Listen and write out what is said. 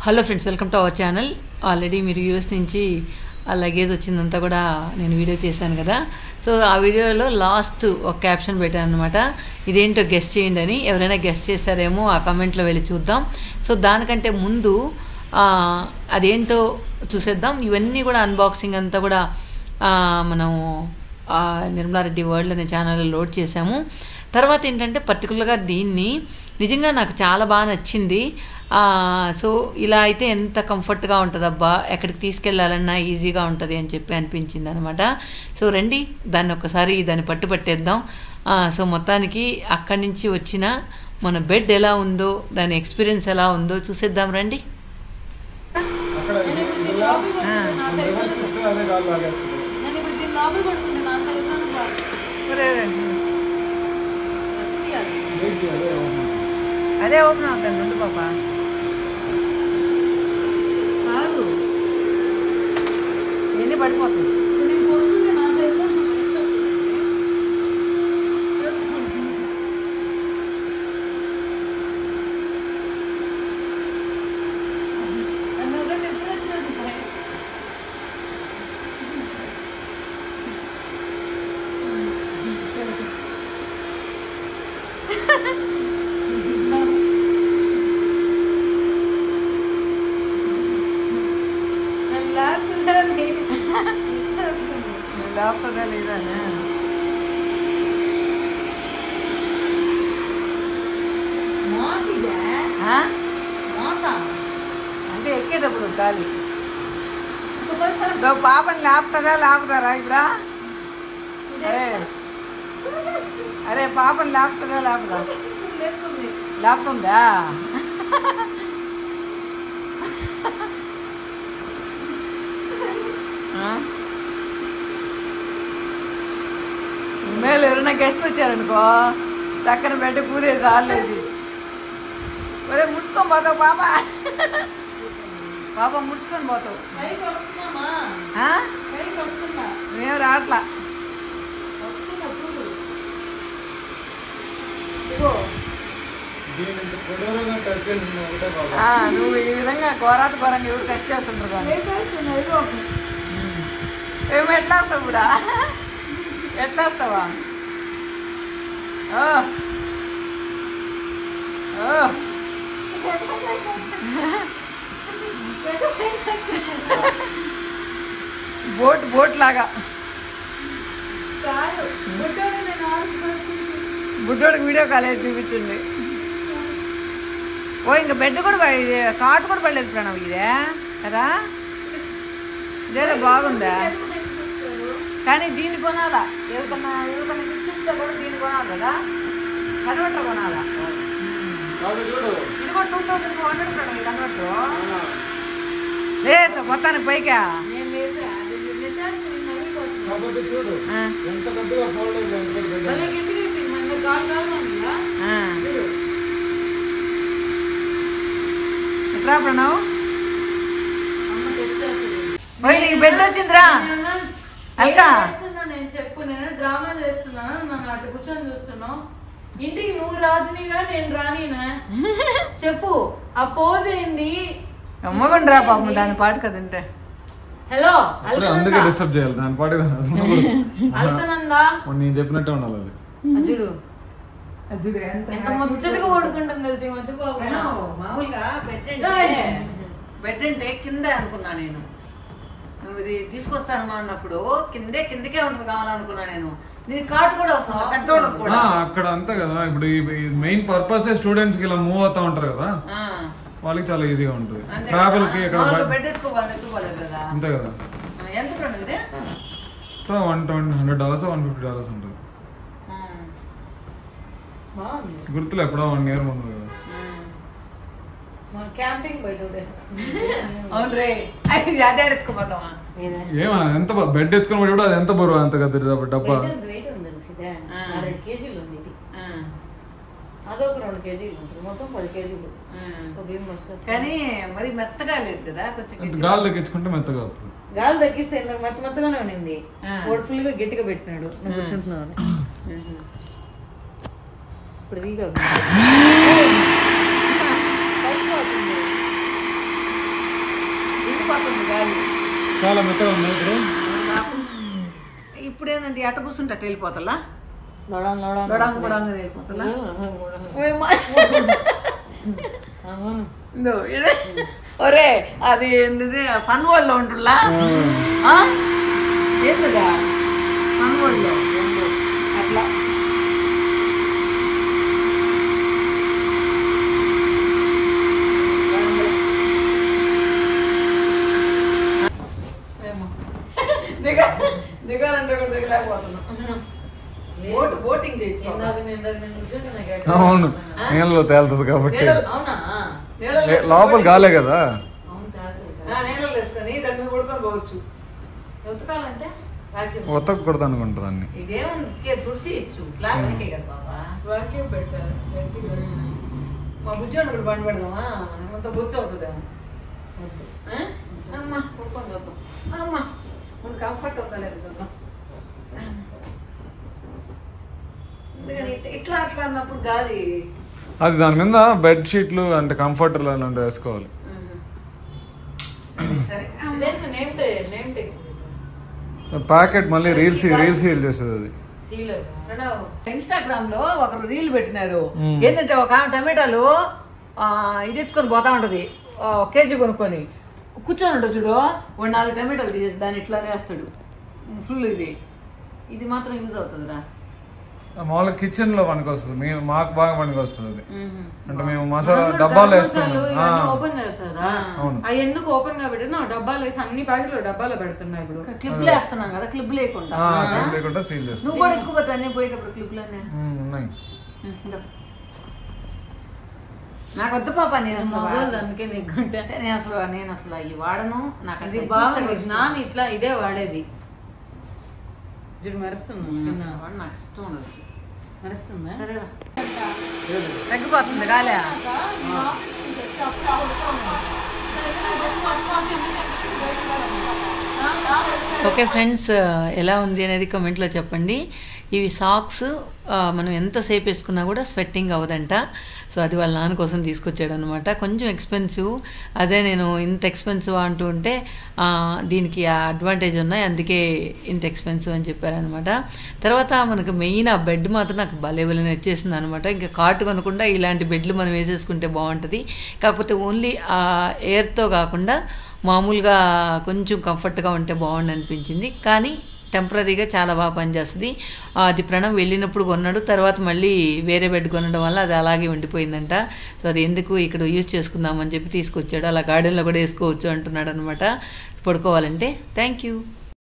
Hello friends welcome to our channel already మీరు U S నుంచి ఆ లగేజ్ వచ్చిందంతా కూడా నేను వీడియో చేశాను కదా సో ఆ వీడియోలో లాస్ట్ ఒక క్యాప్షన్ పెట్టాను అనమాట ఇదేంటో గెస్ట్ చేయండి అని ఎవరైనా గెస్ట్ చేశారేమో ఆ కమెంట్లో వెళ్ళి చూద్దాం సో దానికంటే ముందు ఆ, అదేంటో చూసేద్దాం ఇవన్నీ కూడా అన్బాక్సింగ్ అంతా కూడా ఆ, మనం ఆ, నిర్మలారెడ్డి వరల్డ్ అనే ఛానల్లో లోడ్ చేశాము తర్వాత ఏంటంటే పర్టికులర్గా దీన్ని నిజంగా నాకు చాలా బాగా నచ్చింది ఆ, సో ఇలా అయితే ఎంత కంఫర్ట్గా ఉంటుంది అబ్బా ఎక్కడికి తీసుకెళ్ళాలన్నా ఈజీగా ఉంటుంది అని చెప్పి అనిపించింది అనమాట సో రండి దాన్ని ఒకసారి దాన్ని పట్టు పట్టేద్దాం ఆ, సో మొత్తానికి అక్కడి నుంచి వచ్చిన మన బెడ్ ఎలా ఉందో దాని ఎక్స్పీరియన్స్ ఎలా ఉందో చూసేద్దాం రండి అక్కడ ఇలా రివర్స్ తిప్పితే అదే గాలి లాగేస్తుంది నేను ఇప్పుడు దీన్ని లోపల పడుతుంది నా సైజులోనే కాదు వెయిట్ అదే అవును. అదే ఓపెన్ అవుతాను రెండు పాప కాదు ఎన్ని పడిపోతుంది ఇప్పుడు నేను పడుకుంటే నా సైజులో ఒకటి ఎప్పుడు వచ్చినది లేపుతుందా లేదా అంటే ఎక్కేటప్పుడు గాలి ఇదో పాపని లేపుతుందా లేపుతారా ఇప్పుడు అరే అరే పాపని లేపుతుందా లేపుదా లేపుతుందా ఆ? మేలు ఎవరైనా గెస్ట్ వచ్చారనుకో చక్కన బెడ్ కూదేసి ఆలేసి ఒరే ముడుచుకొని పోతావు పాప పాప ముడుచుకొని పోతావు పైకి వస్తున్నామా ఆ? పైకి వస్తున్నా మేము రావట్లా వస్తున్నా చూడు ఇదిగో దీని ఇంత కొడవలుగా టచ్ చేసిన ఒకటే బాబా ఆ, నువ్వు ఈ విధంగా ఘోరాత ఘోరంగా ఎవరు టెస్ట్ చేస్తుంటారు కానీ వేసేస్తున్నా ఇదిగో ఏమి ఎట్లా వస్తావు కూడా ఎట్లా వస్తావా ఓ. ఓ. బోట్ బోట్ లాగా కాదు బుడ్డోడు నేను ఆడుకోవాల్సింది బుడ్డోడికి వీడియో కాల్ చేసి చూపించింది ఓ ఇంకా బెడ్ కూడా ప- ఇది కాటు కూడా పడలేదు ప్రణవ్ ఇదే కదా ఇదేదో బాగుందా కానీ దీన్ని కొనాలా ఎవరికన్నా ఎవరికన్నా గిఫ్ట్ కూడా దీన్ని కొనాలి కదా కన్వర్టర్ కొనాలా కాదు చూడు ఇది కూడా two thousand four hundred Pranav ఈ కన్వర్టర్ ఆ, లేదు మొత్తానికి పైకా నేను వేసా అది నిజానికి నేను నవ్వుకోవచ్చు కాకపోతే చూడు ఆ, ఎంత పెద్దగా ఫోల్డ్ అయింది ఎంత పెద్ద బెడ్ భలే గట్టిగా అయిపోయింది మన గాలి గాలి ఉందా ఆ. చూడు ఎట్రా ప్రణవ్ అమ్మ తెచ్చేస్తుంది ఓయ్ నీకు బెడ్ వచ్చిందిరా అల్కా చేస్తున్నా నేను చెప్పు నేను డ్రామా చేస్తున్నా నన్ను అటు కూర్చొని చూస్తున్నావు ఇంటికి నువ్వు రాజునిగా నేను రానినా చెప్పు ఆ పోజ్ ఏంది అమ్మగుండ్రా పాపం దాని పాటు కదా ఉంటే హలో అప్పుడే అందుకే డిస్టర్బ్ చేయాలి దాని పాటు అల్కనందా నేను చెప్పినట్టే ఉండాలి అది అజుడు అజుడు ఎంత ఎంత ముచ్చటగా పడుకుంటుంది తెలిసి ఈ మధ్య బాబు ప్రణవ్, మామూలుగా బెడ్ ఏయ్. అంటే బెడ్ అంటే కింద అనుకున్నా నేను నువ్వు ఇది తీసుకొస్తానమ్మా అన్నప్పుడు కిందే కిందకే ఉంటుంది కావాలనుకున్నా నేను దీనికి కాటు కూడా వస్తుంది పెద్దోళ్ళకి కూడా ఆ, అక్కడ అంతే కదా ఇప్పుడు ఈ మెయిన్ పర్పస్ స్టూడెంట్స్ కి ఇలా మూవ్ అవుతా ఉంటారు కదా ఆ, వాళ్ళకి చాలా ఈజీగా ఉంటుంది అంతే ట్రావెల్ కి కదా? ఇక్కడ మామూలుగా బ- బెడ్ ఎత్తుకోవాలి ఎత్తుకోలేదు కదా అంతే కదా ఆ, ఎంత ప్రణవ్ ఇది one twenty hundred dollars one fifty dollars ఉంటుంది ఉమ్, బాగుంది గుర్తులే ఎప్పుడో వన్ ఇయర్ ముందు కదా ఉమ్. మా క్యాంపింగ్ బయట అవును రే అది అదే ఎత్తుకోపోతామా ఏమా ఎంత బెడ్ ఎత్తుకుని పడి కూడా అది ఎంత బరువు అంత కదా డబ్బా వెయిట్ ఉంది సిదా ఆ. రెండు కేజీలు ఉంది ఇది ఆ, అదొక రెండు కేజీలు ఉంటుంది మొత్తం పది కేజీలు ఆ. ఒక బియ్యం వస్తుంది కానీ మరి మెత్తగా లేదు కదా కొంచెం అంత గట్టిగా. గాలి తగ్గించుకుంటే మెత్తగా అవుతుంది గాలి తగ్గిస్తే ఇందాక మెత్త మెత్తగానే ఉన్నింది ఆ. వాడు ఫుల్ గా గట్టిగా పెట్టినాడు నేను కూర్చుంటున్నాను ఉహు. ఇప్పుడు దిగా పడిపోతుంది చాలా మెత్తగా ఉంది ఇప్పుడు ఇప్పుడు ఏంటంటే ఎట్ట కూర్చుంటే అట్ట వెళ్ళిపోతలా లోడాన్ లోడాన్ లొడాంగ లొడాంగ వెళ్ళిపోతలా ఇదో, ఈడ- ఒరే అది ఏంటిది ఫన్ వరల్డ్ లో ఉంటుందా ఏంటిదా ఫన్ వరల్డ్ లో అట్లా ఏమో. దిగ దిగాలంటే కూడా దిగలేకపోతున్నాం బోట్ బోటింగ్ చేయొచ్చు బాబా. ఇందాక నేను ఇందాక నేను కూర్చుంటే నాకు ఎక్కడ- అవును నీళ్ళలో తేలుతుంది కాబట్టి నీళ్ళలో- అవునా నీళ్ళలో ఏ, లోపల గాలే కదా అవును కాదు ఆ, నీళ్ళలో వేసుకొని దగ్గర పడుకొని పోవచ్చు ఉతకాలంటే వాక్యూమ్ ఉతకూడదు అనుకుంటుంది అన్ని ఇదేముంది తుడిసి ఇచ్చు ప్లాస్టికే కదా బాబా వాక్యూమ్ పెట్టాలి మా బుజ్జోడు కూడా బండి పెడదామా మొత్తం కూర్చోవుతుందేమో ఆ? అమ్మా పడుకొని చూద్దాం అమ్మా మనకు కంఫర్ట్ ఉందా లేదు చూద్దాం అందుకని ఇట్లా- ఇట్లా అట్లా అన్నప్పుడు గాలి అది దాని మీద బెడ్ షీట్లు అంటే కంఫర్టర్లు అలాంటివి వేసుకోవాలి ఉమ్. సరే లేదు నేమ్ నేమ్ టెక్స్ ప్యాకెట్ మళ్ళీ రీల్స్ రీల్స్ సీల్ చేస్తుంది అది సీలర్ ఇన్స్టాగ్రామ్ లో ఒకరు రీల్ పెట్టినారు మ్మ్. ఏంటంటే ఒక ఆమె టమాటాలు ఆ, ఇది ఎత్తుకొని పోతా ఉంటది ఆ, ఒక కేజీ కొనుక్కొని కూర్చొని ఉంటుంది చూడు వాడు నాలుగు టమాటాలు తీసేసి దాన్ని ఇట్లానే వేస్తాడు ఫుల్ ఇది ఇది మాత్రం యూజ్ అవుతుందిరా మామూలుగా కిచెన్ లో పనికి వస్తుంది మేము మాకు బాగా పనికి వస్తుంది అది అంటే మేము మసాలా డబ్బాలు వేసుకున్నాం ఆ, ఓపెన్ చేస్తారా అవును. అవి ఎందుకు ఓపెన్ గా పెట్టినా డబ్బాలు వేసి అన్ని ప్యాకెట్లు డబ్బాలో పెడుతున్నా ఇప్పుడు క్లిప్లు వేస్తున్నాం కదా క్లిప్ లేకుండా ఆ, క్లిప్ లేకుండా సీల్ చేసుకున్నాం నువ్వు కూడా ఎక్కువ అన్నీ పోయేటప్పుడు క్లిప్లనే ఉమ్, ఉన్నాయి నాకు వద్దు పాప నేను అసలు మొబైల్ వాడను. అందుకే నీకు కొంటా. నేను అసలు నేను అసలు అవి వాడను నాకు ఇది అసలు బాగుంది నాన్న ఇట్లా ఇదే వాడేది చూడు మరుస్తున్నా చూస్తే వాడు నాకు ఇష్టం ఉండదు మరుస్తుందా సరేరా తగ్గిపోతుంది గాలే ఓకే ఫ్రెండ్స్ ఎలా ఉంది అనేది కామెంట్లో చెప్పండి ఇవి సాక్స్ మనం ఎంతసేపు వేసుకున్నా కూడా స్వెట్టింగ్ అవ్వదంట సో అది వాళ్ళ నాన్న కోసం తీసుకొచ్చాడు అనమాట కొంచెం ఎక్స్పెన్సివ్ అదే నేను ఇంత ఎక్స్పెన్సివ్ అంటూ ఉంటే ఆ, దీనికి ఆ అడ్వాంటేజ్ ఉన్నాయి అందుకే ఇంత ఎక్స్పెన్సివ్ అని చెప్పారనమాట తర్వాత మనకు మెయిన్ ఆ బెడ్ మాత్రం నాకు భలే భలే నచ్చేసింది అనమాట ఇంకా కాటు కొనకుండా ఇలాంటి బెడ్లు మనం వేసేసుకుంటే బాగుంటుంది కాకపోతే ఓన్లీ ఆ ఎయిర్తో కాకుండా మామూలుగా కొంచెం కంఫర్ట్గా ఉంటే బాగుండు అనిపించింది కానీ టెంపరీగా చాలా బాగా పనిచేస్తుంది ఆ, అది ప్రణవ్ వెళ్ళినప్పుడు కొన్నాడు తర్వాత మళ్ళీ వేరే బెడ్ కొనడం వల్ల అది అలాగే ఉండిపోయిందంట సో అది ఎందుకు ఇక్కడ యూజ్ చేసుకుందామని చెప్పి తీసుకొచ్చాడు అలా గార్డెన్లో కూడా వేసుకోవచ్చు అంటున్నాడు అనమాట పడుకోవాలంటే థ్యాంక్ యూ